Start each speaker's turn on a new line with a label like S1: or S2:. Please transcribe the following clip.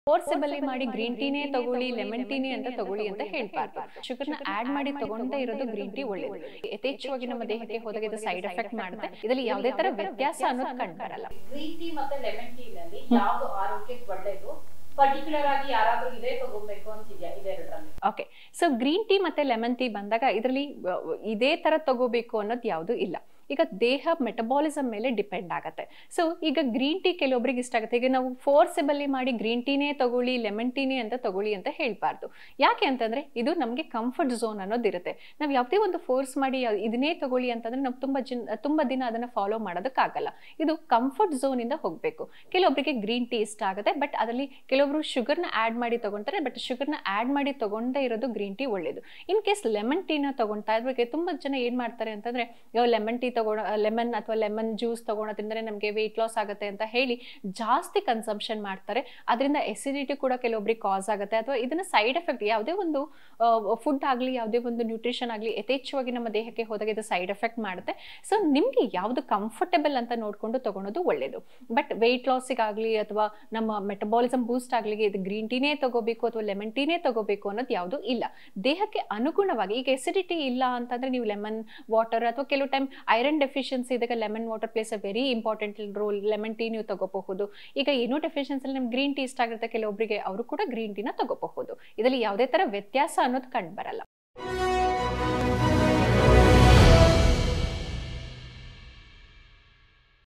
S1: ಫೋರ್ಸೆಬಲಿ ಮಾಡಿ ಗ್ರೀನ್ ಟೀನೇ ತಗೊಳ್ಳಿ ಲೆಮನ್ ಟೀನೇ ಅಂತ ತಗೊಳ್ಳಿ ಅಂತ ಹೇಳ್ಬಾರ್ದು ಶುಗರ್ನ ಆಡ್ ಮಾಡಿ ತಗೊಂಡೇ ಇರೋದು ಗ್ರೀನ್ ಟೀ ಒಳ್ಳೇದು ಯಥೇಚ್ಛವಾಗಿ ನಮ್ಮ ದೇಹಕ್ಕೆ ಹೋದಾಗ ಇದು ಸೈಡ್ ಎಫೆಕ್ಟ್ ಮಾಡುತ್ತೆ ಇದರಲ್ಲಿ ಯಾವುದೇ ತರ ವ್ಯತ್ಯಾಸ ಅನ್ನೋದು ಕಂಡು ಬರಲ್ಲ
S2: ಗ್ರೀನ್ ಟೀ ಮತ್ತೆ ಲೆಮನ್ ಟೀ ನಲ್ಲಿ ಯಾವ್ದು ಆರೋಗ್ಯಕ್ಕೆ ಒಳ್ಳೇದು ಪರ್ಟಿಕ್ಯುಲರ್ ಆಗಿ ಯಾರಾದ್ರೂ ಇದೇ ತಗೋಬೇಕು ಅಂತಿದ್ಯಾ ಇದೆರಡರಲ್ಲಿ
S1: ಓಕೆ ಸೊ ಗ್ರೀನ್ ಟೀ ಮತ್ತೆ ಲೆಮನ್ ಟೀ ಬಂದಾಗ ಇದರಲ್ಲಿ ಇದೇ ತರ ತಗೋಬೇಕು ಅನ್ನೋದು ಯಾವುದು ಇಲ್ಲ ಈಗ ದೇಹ ಮೆಟಬಾಲಿಸಮ್ ಮೇಲೆ ಡಿಪೆಂಡ್ ಆಗುತ್ತೆ ಸೊ ಈಗ ಗ್ರೀನ್ ಟೀ ಕೆಲವೊಬ್ರಿಗೆ ಇಷ್ಟ ಆಗುತ್ತೆ ಈಗ ನಾವು ಫೋರ್ಸೆಬಲಿ ಮಾಡಿ ಗ್ರೀನ್ ಟೀನೇ ತಗೊಳ್ಳಿ ಲೆಮನ್ ಟೀನೇ ಅಂತ ತಗೊಳ್ಳಿ ಅಂತ ಹೇಳ್ಬಾರ್ದು ಯಾಕೆ ಅಂತಂದ್ರೆ ಇದು ನಮಗೆ ಕಂಫರ್ಟ್ ಝೋನ್ ಅನ್ನೋದಿರುತ್ತೆ ನಾವು ಯಾವುದೇ ಒಂದು ಫೋರ್ಸ್ ಮಾಡಿ ಯಾ- ಇದನ್ನೇ ತಗೊಳ್ಳಿ ಅಂತಂದ್ರೆ ನಾವು ತುಂಬಾ ಜನ ತುಂಬಾ ದಿನ ಅದನ್ನ ಫಾಲೋ ಮಾಡೋದಕ್ಕಾಗಲ್ಲ ಇದು ಕಂಫರ್ಟ್ ಝೋನ್ ಇಂದ ಹೋಗಬೇಕು ಕೆಲವೊಬ್ಬರಿಗೆ ಗ್ರೀನ್ ಟೀ ಇಷ್ಟ ಆಗುತ್ತೆ ಬಟ್ ಅದರಲ್ಲಿ ಕೆಲವೊಬ್ರು ಶುಗರ್ನ ಆಡ್ ಮಾಡಿ ತಗೊಂತಾರೆ ಬಟ್ ಶುಗರ್ನ ಆಡ್ ಮಾಡಿ ತಗೊಂಡೇ ಇರೋದು ಗ್ರೀನ್ ಟೀ ಒಳ್ಳೇದು ಇನ್ ಕೇಸ್ ಲೆಮನ್ ಟೀನ ತಗೊಂತಾ ಇದ್ರೆ ತುಂಬಾ ಜನ ಏನ್ ಮಾಡ್ತಾರೆ ಅಂತಂದ್ರೆ ಲೆಮನ್ ಟೀ ತಗೊಳ ಲೆಮನ್ ಅಥವಾ ಲೆಮನ್ ಜ್ಯೂಸ್ ತಗೊಳೋದ್ರಿಂದ ನಮಗೆ ವೆಯ್ಟ್ ಲಾಸ್ ಆಗುತ್ತೆ ಅಂತ ಹೇಳಿ ಜಾಸ್ತಿ ಕನ್ಸಂಪ್ಷನ್ ಮಾಡ್ತಾರೆ ಅದರಿಂದ ಎಸಿಡಿಟಿ ಕೂಡ ಕೆಲವೊಬ್ರಿಗೆ ಕಾಸ್ ಆಗುತ್ತೆ ಅಥವಾ ಇದನ್ನ ಸೈಡ್ ಎಫೆಕ್ಟ್ ಯಾವುದೇ ಒಂದು ಫುಡ್ ಆಗಲಿ ಯಾವುದೇ ಒಂದು ನ್ಯೂಟ್ರಿಷನ್ ಆಗಲಿ ಯಥೇಚ್ಛವಾಗಿ ನಮ್ಮ ದೇಹಕ್ಕೆ ಹೋದಾಗ ಇದು ಸೈಡ್ ಎಫೆಕ್ಟ್ ಮಾಡುತ್ತೆ ಸೊ ನಿಮಗೆ ಯಾವುದು ಕಂಫರ್ಟಬಲ್ ಅಂತ ನೋಡಿಕೊಂಡು ತಗೊಳೋದು ಒಳ್ಳೇದು ಬಟ್ ವೆಯ್ಟ್ ಲಾಸಿಗಾಗಲಿ ಅಥವಾ ನಮ್ಮ ಮೆಟಬಾಲಿಸಮ್ ಬೂಸ್ಟ್ ಆಗಲಿ ಇದು ಗ್ರೀನ್ ಟೀನೇ ತಗೋಬೇಕು ಅಥವಾ ಲೆಮನ್ ಟೀನೇ ತಗೋಬೇಕು ಅನ್ನೋದು ಯಾವುದು ಇಲ್ಲ ದೇಹಕ್ಕೆ ಅನುಗುಣವಾಗಿ ಈಗ ಎಸಿಡಿಟಿ ಇಲ್ಲ ಅಂತಂದ್ರೆ ನೀವು ಲೆಮನ್ ವಾಟರ್ ಅಥವಾ ಕೆಲವು ಟೈಮ್ ಐರನ್ ಡೆಫಿಷಿಯನ್ಸಿ ಇದ್ದಾಗ lemon water plays a very important role lemon tea ನೀವು ತಗೋಬಹುದು ಈಗ ಏನೋ ಡೆಫಿಷಿಯನ್ಸಿ ನಿಮ್ಗೆ ಗ್ರೀನ್ ಟೀ ಇಷ್ಟ ಆಗಿರುತ್ತೆ ಕೆಲವೊಬ್ಬರಿಗೆ ಅವರು ಕೂಡ ಗ್ರೀನ್ ಟೀನ ತಗೋಬಹುದು ಇದರಲ್ಲಿ ಯಾವುದೇ ತರ ವ್ಯತ್ಯಾಸ ಅನ್ನೋದು ಕಂಡು ಬರಲ್ಲ